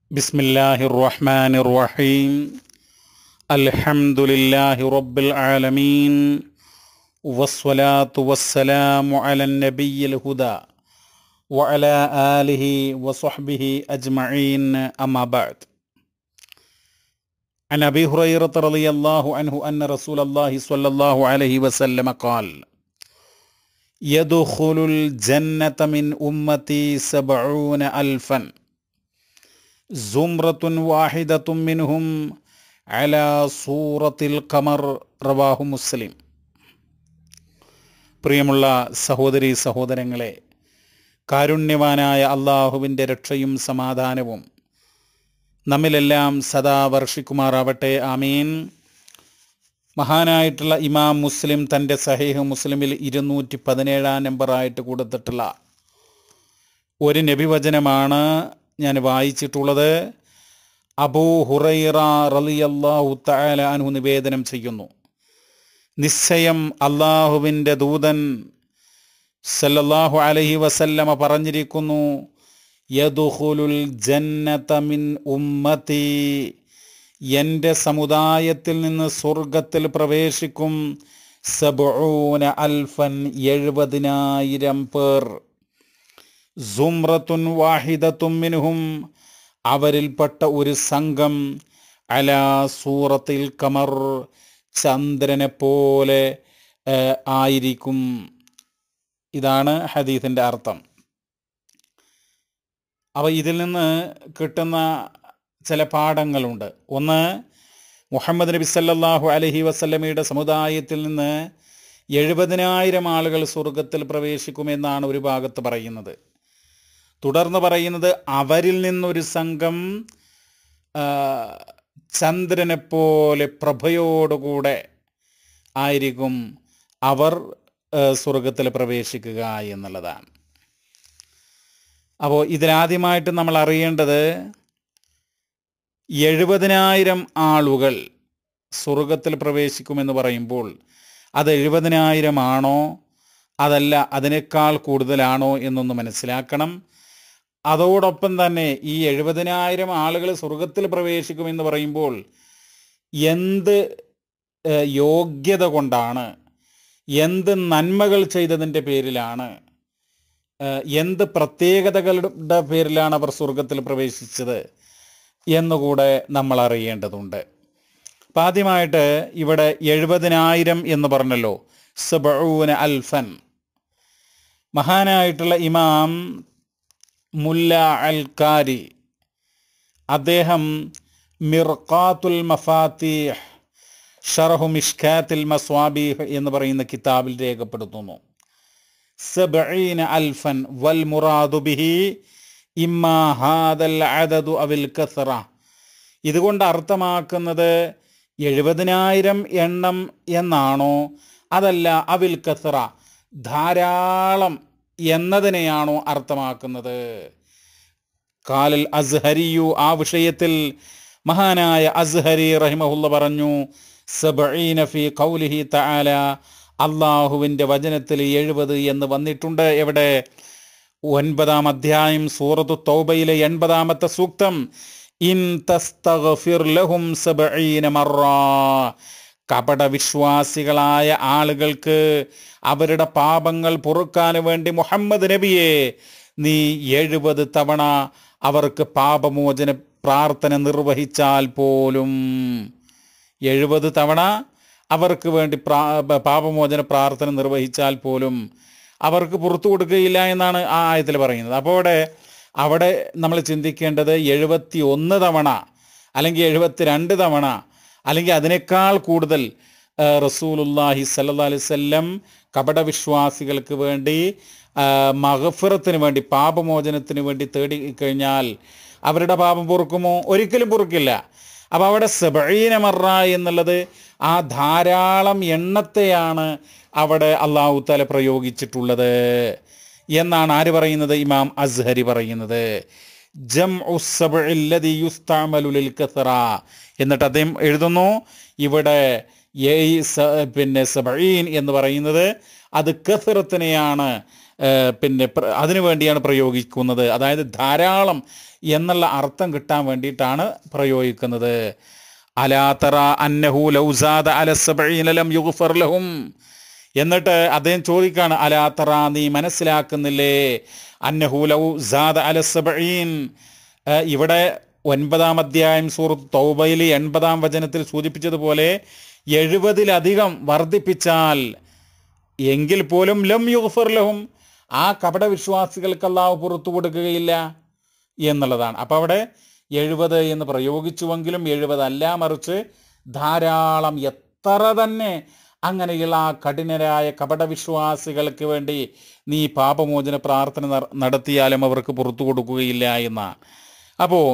بسم الله الرحمن الرحيم الحمد لله رب العالمين والصلاة والسلام على النبي الهدى وعلى آله وصحبه أجمعين أما بعد عن أبي هريرة رضي الله عنه أن رسول الله صلى الله عليه وسلم قال يدخل الجنة من أمتي سبعون ألفاً زمرة واحدة منهم على صورة القمر റവാഹു മുസ്ലിം പ്രിയമുള്ള സഹോദരി സഹോദരങ്ങളെ കാരുണ്യവാനായ അള്ളാഹുവിൻ്റെ രക്ഷയും സമാധാനവും നമ്മിലെല്ലാം സദാ വർഷിക്കുമാറാവട്ടെ ആമീൻ മഹാനായിട്ടുള്ള ഇമാം മുസ്ലിം തൻ്റെ സഹീഹ് മുസ്ലിമിൽ ഇരുന്നൂറ്റി പതിനേഴാം നമ്പറായിട്ട് കൊടുത്തിട്ടുള്ള ഒരു നബിവചനമാണ് ഞാൻ വായിച്ചിട്ടുള്ളത് അബൂ ഹുറൈറ റളിയല്ലാഹു തആല അൻഹു നിവേദനം ചെയ്യുന്നു നിശ്ചയം അള്ളാഹുവിൻ്റെ ദൂതൻ സല്ലല്ലാഹു അലൈഹി വസല്ലമ പറഞ്ഞിരിക്കുന്നു യദുഖുലുൽ ജന്നത മിൻ ഉമ്മത്തി എൻ്റെ സമുദായത്തിൽ നിന്ന് സ്വർഗത്തിൽ പ്രവേശിക്കും സബൂന അൽഫൻ എഴുപതിനായിരം പേർ സുമ്രത്തുൻ വാഹിദത്തും മിനുഹും അവരിൽപ്പെട്ട ഒരു സംഘം അലാ സൂറത്തിൽ കമർ ചന്ദ്രനെ പോലെ ഏഹ്, ആയിരിക്കും ഇതാണ് ഹദീസിൻ്റെ അർത്ഥം അപ്പോൾ ഇതിൽ നിന്ന് കിട്ടുന്ന ചില പാഠങ്ങളുണ്ട് ഒന്ന് മുഹമ്മദ് നബി സല്ലല്ലാഹു അലൈഹി വസല്ലമയുടെ സമുദായത്തിൽ നിന്ന് എഴുപതിനായിരം ആളുകൾ സ്വർഗത്തിൽ പ്രവേശിക്കുമെന്നാണ് ഒരു ഭാഗത്ത് പറയുന്നത് തുടർന്ന് പറയുന്നത് അവരിൽ നിന്നൊരു സംഘം ആ, ചന്ദ്രനെ പോലെ പ്രഭയോടുകൂടെ ആയിരിക്കും അവർ ആ, സ്വർഗത്തിൽ പ്രവേശിക്കുക എന്നുള്ളതാണ് അപ്പോൾ ഇതിലാദ്യമായിട്ട് നമ്മൾ അറിയേണ്ടത് എഴുപതിനായിരം ആളുകൾ സ്വർഗത്തിൽ പ്രവേശിക്കുമെന്ന് പറയുമ്പോൾ അത് എഴുപതിനായിരം ആണോ അതല്ല അതിനേക്കാൾ കൂടുതലാണോ എന്നൊന്ന് മനസ്സിലാക്കണം അതോടൊപ്പം തന്നെ ഈ എഴുപതിനായിരം ആളുകൾ സ്വർഗത്തിൽ പ്രവേശിക്കുമെന്ന് പറയുമ്പോൾ എന്ത് ഏഹ്, യോഗ്യത കൊണ്ടാണ് എന്ത് നന്മകൾ ചെയ്തതിൻ്റെ പേരിലാണ് ഏഹ്, എന്ത് പ്രത്യേകതകളുടെ പേരിലാണ് അവർ സ്വർഗത്തിൽ പ്രവേശിച്ചത് എന്നുകൂടെ നമ്മൾ അറിയേണ്ടതുണ്ട് അപ്പം ആദ്യമായിട്ട് ഇവിടെ എഴുപതിനായിരം എന്ന് പറഞ്ഞല്ലോ സബൂന അൽഫൻ മഹാനായിട്ടുള്ള ഇമാം മുല്ല അൽ കാരി അദ്ദേഹം മിർഖാത്തുൽ മഫാത്തിഹ് ഷറഹു മിഷ്കാത്തിൽ മസ്വാബീഹ് എന്ന് പറയുന്ന കിതാബിൽ രേഖപ്പെടുത്തുന്നു സബഈന അൽഫൻ വൽ മുറാദു ബിഹി ഇമ്മാ ഹാദൽ അദദു അവിൽ കസറ ഇതുകൊണ്ട് അർത്ഥമാക്കുന്നത് എഴുപതിനായിരം എണ്ണം എന്നാണോ അതല്ല അവിൽ കസറ ധാരാളം എന്നതിനെയാണോ അർത്ഥമാക്കുന്നത് കാലൽ അസ്ഹരിയു ആ വിഷയത്തിൽ മഹാനായ അസ്ഹരി റഹിമഹുല്ല പറഞ്ഞു സബഈന ഫി ഖൗലിഹി തആല അള്ളാഹുവിൻ്റെ വചനത്തിൽ എഴുപത് എന്ന് വന്നിട്ടുണ്ട് എവിടെ ഒൻപതാം അധ്യായം സൂറത്തു തൗബയിലെ എൺപതാമത്തെ സൂക്തം ഇൻ തസ്തഗ്ഫിർ ലഹും സബഈന മറ കപട വിശ്വാസികളായ ആളുകൾക്ക് അവരുടെ പാപങ്ങൾ പൊറുക്കാൻ വേണ്ടി മുഹമ്മദ് നബിയെ നീ എഴുപത് തവണ അവർക്ക് പാപമോചന പ്രാർത്ഥന നിർവഹിച്ചാൽ പോലും എഴുപത് തവണ അവർക്ക് വേണ്ടി പ്രാ പാപമോചന പ്രാർത്ഥന നിർവഹിച്ചാൽ പോലും അവർക്ക് പുറത്തു കൊടുക്കുകയില്ല എന്നാണ് ആ ആയത്തിൽ പറയുന്നത് അപ്പോൾ അവിടെ അവിടെ നമ്മൾ ചിന്തിക്കേണ്ടത് എഴുപത്തി ഒന്ന് തവണ അല്ലെങ്കിൽ എഴുപത്തിരണ്ട് തവണ അല്ലെങ്കിൽ അതിനേക്കാൾ കൂടുതൽ ആ, റസൂലുല്ലാഹി സല്ലാ അലൈവല്ലം കപട വിശ്വാസികൾക്ക് വേണ്ടി ആ, മഹഫിറത്തിന് വേണ്ടി പാപമോചനത്തിന് വേണ്ടി തേടി കഴിഞ്ഞാൽ അവരുടെ പാപം പൊറുക്കുമോ ഒരിക്കലും പൊറുക്കില്ല അപ്പോൾ അവിടെ സബീന മറ എന്നുള്ളത് ആ ധാരാളം എണ്ണത്തെയാണ് അവിടെ അള്ളാഹു തല പ്രയോഗിച്ചിട്ടുള്ളത് എന്നാണ് ആര് പറയുന്നത് ഇമാം അസ്ഹരി പറയുന്നത് ജം കസറ എന്നിട്ട് അദ്ദേഹം എഴുതുന്നു ഇവിടെ ഏയ് സ- പിന്നെ സബീൻ എന്ന് പറയുന്നത് അത് കസറത്തിനെയാണ് ഏഹ്, പിന്നെ പ്ര- അതിനു വേണ്ടിയാണ് പ്രയോഗിക്കുന്നത് അതായത് ധാരാളം എന്നുള്ള അർത്ഥം കിട്ടാൻ വേണ്ടിയിട്ടാണ് പ്രയോഗിക്കുന്നത് അലാത്തറ അന്നഹു ലൗസാദ അലസബീനലം യുഗ്ഫർ ലഹും എന്നിട്ട് അദ്ദേഹം ചോദിക്കാണ് അലാത്തറ നീ മനസ്സിലാക്കുന്നില്ലേ അന്നഹു ലൗസാദ അലസബീൻ ഇവിടെ ഒൻപതാം അധ്യായം സൂറത്ത് തൗബയിൽ എൺപതാം വചനത്തിൽ സൂചിപ്പിച്ചതുപോലെ എഴുപതിലധികം വർദ്ധിപ്പിച്ചാൽ എങ്കിൽ പോലും ലം യുഗ്ഫർ ലഹും ആ കപട വിശ്വാസികൾക്ക് അള്ളാഹു പുറത്തു കൊടുക്കുകയില്ല എന്നുള്ളതാണ് അപ്പോൾ അവിടെ എഴുപത് എന്ന് പ്രയോഗിച്ചുവെങ്കിലും എഴുപതല്ല മറിച്ച് ധാരാളം എത്ര തന്നെ അങ്ങനെയുള്ള ആ കഠിനരായ കപട വിശ്വാസികൾക്ക് വേണ്ടി നീ പാപമോചന പ്രാർത്ഥന നട- നടത്തിയാലും അവർക്ക് പുറത്തു കൊടുക്കുകയില്ല എന്നാണ് അപ്പോൾ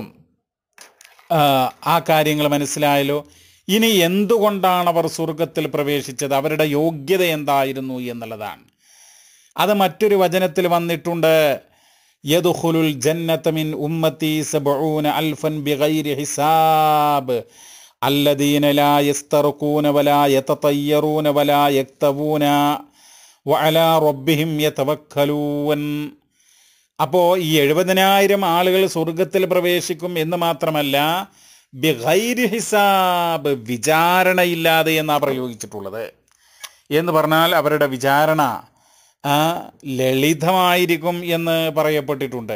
ആ, ആ കാര്യങ്ങൾ മനസ്സിലായല്ലോ ഇനി എന്തുകൊണ്ടാണ് അവർ സ്വർഗത്തിൽ പ്രവേശിച്ചത് അവരുടെ യോഗ്യത എന്തായിരുന്നു എന്നുള്ളതാണ് അത് മറ്റൊരു വചനത്തിൽ വന്നിട്ടുണ്ട് യദുഖുലുൽ ജന്നത മിൻ ഉമ്മത്തി സബഊന അൽഫൻ ബിഗൈരി ഹിസാബ് الذين لا يسترقون ولا يتطيرون ولا يكتبون وعلى ربهم يتوكلون അപ്പോൾ ഈ എഴുപതിനായിരം ആളുകൾ സ്വർഗത്തിൽ പ്രവേശിക്കും എന്ന് മാത്രമല്ല ബിഗൈരി ഹിസാബ് വിചാരണയില്ലാതെ എന്നാ പ്രയോഗിച്ചിട്ടുള്ളത് എന്ന് പറഞ്ഞാൽ അവരുടെ വിചാരണ ആ, ലളിതമായിരിക്കും എന്ന് പറയപ്പെട്ടിട്ടുണ്ട്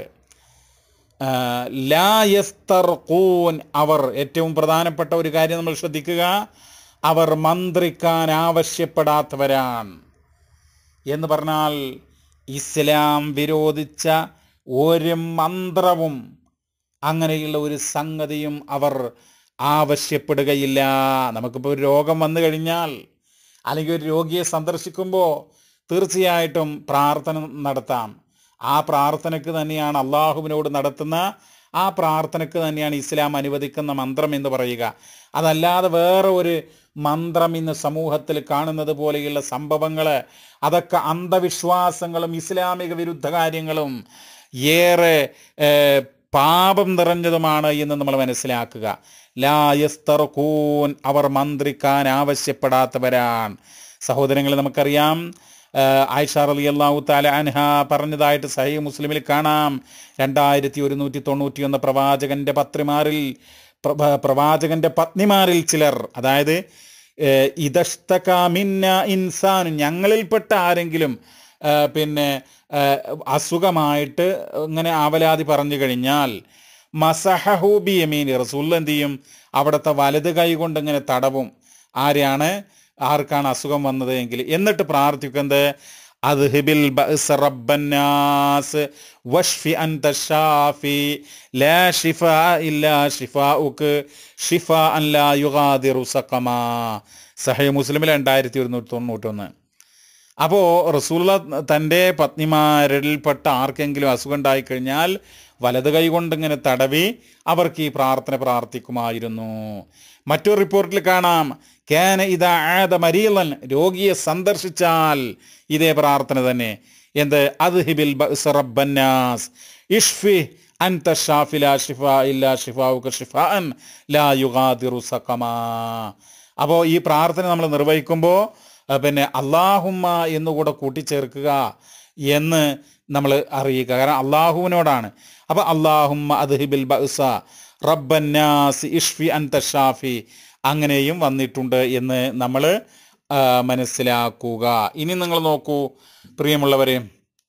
ആ, ലാ യസ്തർഖൂൻ അവർ ഏറ്റവും പ്രധാനപ്പെട്ട ഒരു കാര്യം നമ്മൾ ശ്രദ്ധിക്കുക അവർ മന്ത്രിക്കാൻ ആവശ്യപ്പെടാത്തവരാണ് എന്ന് പറഞ്ഞാൽ ഇസ്ലാം വിരോധിച്ച ഒരു മന്ത്രവും അങ്ങനെയുള്ള ഒരു സംഗതിയും അവർ ആവശ്യപ്പെടുകയില്ല നമുക്കിപ്പോൾ ഒരു രോഗം വന്നു കഴിഞ്ഞാൽ അല്ലെങ്കിൽ ഒരു രോഗിയെ സന്ദർശിക്കുമ്പോൾ തീർച്ചയായിട്ടും പ്രാർത്ഥന നടത്താം ആ പ്രാർത്ഥനയ്ക്ക് തന്നെയാണ് അള്ളാഹുവിനോട് നടത്തുന്ന ആ പ്രാർത്ഥനയ്ക്ക് തന്നെയാണ് ഇസ്ലാം അനുവദിക്കുന്ന മന്ത്രം എന്ന് പറയുക അതല്ലാതെ വേറെ ഒരു മന്ത്രം ഇന്ന് സമൂഹത്തിൽ കാണുന്നത് പോലെയുള്ള സംഭവങ്ങൾ അതൊക്കെ അന്ധവിശ്വാസങ്ങളും ഇസ്ലാമിക വിരുദ്ധ കാര്യങ്ങളും ഏറെ ഏഹ്, പാപം നിറഞ്ഞതുമാണ് എന്ന് നമ്മൾ മനസ്സിലാക്കുക ലായസ്തർക്കൂൻ അവർ മന്ത്രിക്കാൻ ആവശ്യപ്പെടാത്തവരാണ് സഹോദരങ്ങളെ നമുക്കറിയാം ആയിഷ അലി അള്ളാഹു താല അൻഹ പറഞ്ഞതായിട്ട് സഹി മുസ്ലിമിൽ കാണാം രണ്ടായിരത്തി ഒരുന്നൂറ്റി തൊണ്ണൂറ്റിയൊന്ന് പ്രവാചകന്റെ പത്രിമാരിൽ പ്രഭ- പ്രവാചകന്റെ പത്നിമാരിൽ ചിലർ അതായത് ഏഹ്, ഇദഷ്തകാമിന്ന ഇൻസാൻ ഞങ്ങളിൽപ്പെട്ട ആരെങ്കിലും ഏഹ്, പിന്നെ ഏഹ്, അസുഖമായിട്ട് ഇങ്ങനെ ആവലാതി പറഞ്ഞു കഴിഞ്ഞാൽ മസഹഹു ബി യമീൻ റസൂൽ എന്ത് ചെയ്യും അവിടുത്തെ വലത് കൈ കൊണ്ട് ഇങ്ങനെ തടവും ആരെയാണ് ആർക്കാണ് അസുഖം വന്നത് എങ്കിൽ എന്നിട്ട് പ്രാർത്ഥിക്കുന്നത് അദ്ഹിബിൽ ബഅ്സ റബ്ബന്നാസ് വഷ്ഫി അൻത ഷാഫി ലാ ഷിഫാ ഇല്ലാ ഷിഫാഉക്ക് ഷിഫാഅൻ ലാ യുഗാദിറു സഖമാ സഹീഹ് മുസ്ലിമിൽ രണ്ടായിരത്തി ഒരുന്നൂറ്റി തൊണ്ണൂറ്റൊന്ന് അപ്പോൾ റസൂള്ള തൻ്റെ പത്നിമാരിൽപ്പെട്ട ആർക്കെങ്കിലും അസുഖം ഉണ്ടായിക്കഴിഞ്ഞാൽ വലത് കൈ കൊണ്ട് ഇങ്ങനെ തടവി അവർക്ക് ഈ പ്രാർത്ഥന പ്രാർത്ഥിക്കുമായിരുന്നു മറ്റൊരു റിപ്പോർട്ടിൽ കാണാം ക്യാന ഇതാ ആദ മരീലൻ രോഗിയെ സന്ദർശിച്ചാൽ ഇതേ പ്രാർത്ഥന തന്നെ എന്ത് അദ്ഹിബിൽ ബഅ്സ റബ്ബന്നാസ് ഇഷ്ഫി അൻത ഷാഫി ലാ ഷിഫാ ഇല്ലാ ഷിഫാവുക ഷിഫാഅൻ ലാ യുഗാദിറു സഖമാ അപ്പോൾ ഈ പ്രാർത്ഥന നമ്മൾ നിർവഹിക്കുമ്പോൾ അഹ് പിന്നെ അള്ളാഹുമ്മ എന്നുകൂടെ കൂട്ടിച്ചേർക്കുക എന്ന് നമ്മൾ അറിയുക കാരണം അള്ളാഹുവിനോടാണ് അപ്പോൾ അള്ളാഹുമ്മ അദ്ഹിബിൽ ബഅ്സ റബ്ബന്നാസ് ഇഷ്ഫി അൻത ഷാഫി അങ്ങനെയും വന്നിട്ടുണ്ട് എന്ന് നമ്മൾ മനസ്സിലാക്കുക ഇനി നിങ്ങൾ നോക്കൂ പ്രിയമുള്ളവരെ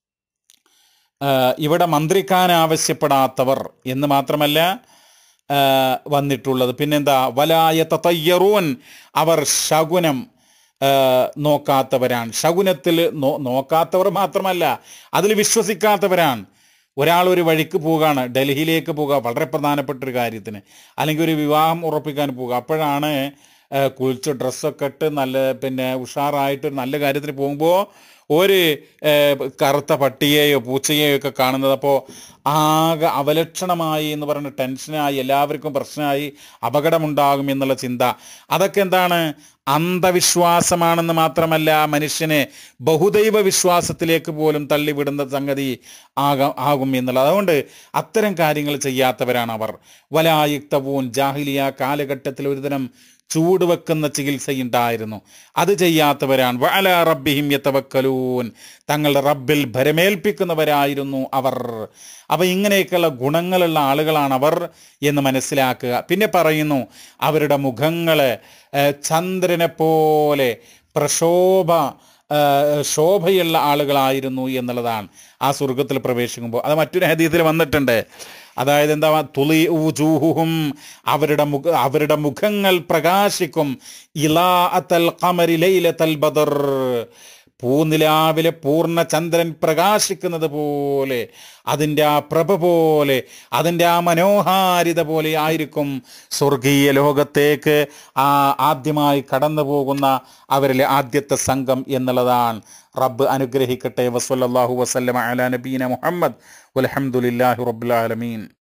ആ, ഇവിടെ മന്ത്രിക്കാൻ ആവശ്യപ്പെടാത്തവർ എന്ന് മാത്രമല്ല ആ, വന്നിട്ടുള്ളത് പിന്നെന്താ വലായ തയ്യറൂൻ അവർ ശകുനം ആ, നോക്കാത്തവരാണ് ശകുനത്തിൽ നോ നോക്കാത്തവർ മാത്രമല്ല അതിൽ വിശ്വസിക്കാത്തവരാണ് ഒരാൾ ഒരു വഴിക്ക് പോവുകയാണ് ഡൽഹിയിലേക്ക് പോവുക വളരെ പ്രധാനപ്പെട്ട ഒരു കാര്യത്തിന് അല്ലെങ്കിൽ ഒരു വിവാഹം ഉറപ്പിക്കാൻ പോവുക അപ്പോഴാണ് ആ, കുളിച്ച് ഡ്രസ്സൊക്കെ ഇട്ട് നല്ല പിന്നെ ഉഷാറായിട്ട് ഒരു നല്ല കാര്യത്തിന് പോകുമ്പോൾ ഒരു ഏ, കറുത്ത പട്ടിയെയോ പൂച്ചയെയോ ഒക്കെ കാണുന്നത് അപ്പോൾ ആകെ അവലക്ഷണമായി എന്ന് പറഞ്ഞ് ടെൻഷനായി എല്ലാവർക്കും പ്രശ്നമായി അപകടമുണ്ടാകും എന്നുള്ള ചിന്ത അതൊക്കെ എന്താണ് അന്ധവിശ്വാസമാണെന്ന് മാത്രമല്ല മനുഷ്യനെ ബഹുദൈവ വിശ്വാസത്തിലേക്ക് പോലും തള്ളിവിടുന്ന സംഗതി ആകാം ആകും എന്നുള്ളത് അതുകൊണ്ട് അത്തരം കാര്യങ്ങൾ ചെയ്യാത്തവരാണ് അവർ വലായുക്തവും ജാഹിലിയ കാലഘട്ടത്തിൽ ഒരുതരം ചൂട് വെക്കുന്ന ചികിത്സയുണ്ടായിരുന്നു അത് ചെയ്യാത്തവരാണ് വഅല റബ്ബിഹിം യതവക്കലൂൻ തങ്ങളുടെ റബ്ബിൽ ഭരമേൽപ്പിക്കുന്നവരായിരുന്നു അവർ അപ്പോൾ ഇങ്ങനെയൊക്കെയുള്ള ഗുണങ്ങളുള്ള ആളുകളാണ് അവർ എന്ന് മനസ്സിലാക്കുക പിന്നെ പറയുന്നു അവരുടെ മുഖങ്ങൾ ചന്ദ്രനെ പോലെ പ്രക്ഷോഭ ആ, ശോഭയുള്ള ആളുകളായിരുന്നു എന്നുള്ളതാണ് ആ സ്വർഗത്തിൽ പ്രവേശിക്കുമ്പോൾ അത് മറ്റൊരു ഹദീത്തിൽ വന്നിട്ടുണ്ട് അതായത് എന്താ തുളി ഊജൂഹും അവരുടെ മുഖ അവരുടെ മുഖങ്ങൾ പ്രകാശിക്കും ഇലാ അത്തൽ കമരി ലൈലത്തൽ ബദർ പൂനിലാവിലെ പൂർണ്ണ ചന്ദ്രൻ പ്രകാശിക്കുന്നത് പോലെ അതിൻ്റെ ആ പ്രഭ പോലെ അതിൻ്റെ ആ മനോഹാരിത പോലെ ആയിരിക്കും സ്വർഗീയ ലോകത്തേക്ക് ആ ആദ്യമായി കടന്നു പോകുന്ന അവരിലെ ആദ്യത്തെ സംഘം എന്നുള്ളതാണ് റബ്ബ് അനുഗ്രഹിക്കട്ടെ വസല്ലല്ലാഹു വസല്ലമ അലാ നബീന മുഹമ്മദ് വൽഹംദുലില്ലാഹി റബ്ബിൽ ആലമീൻ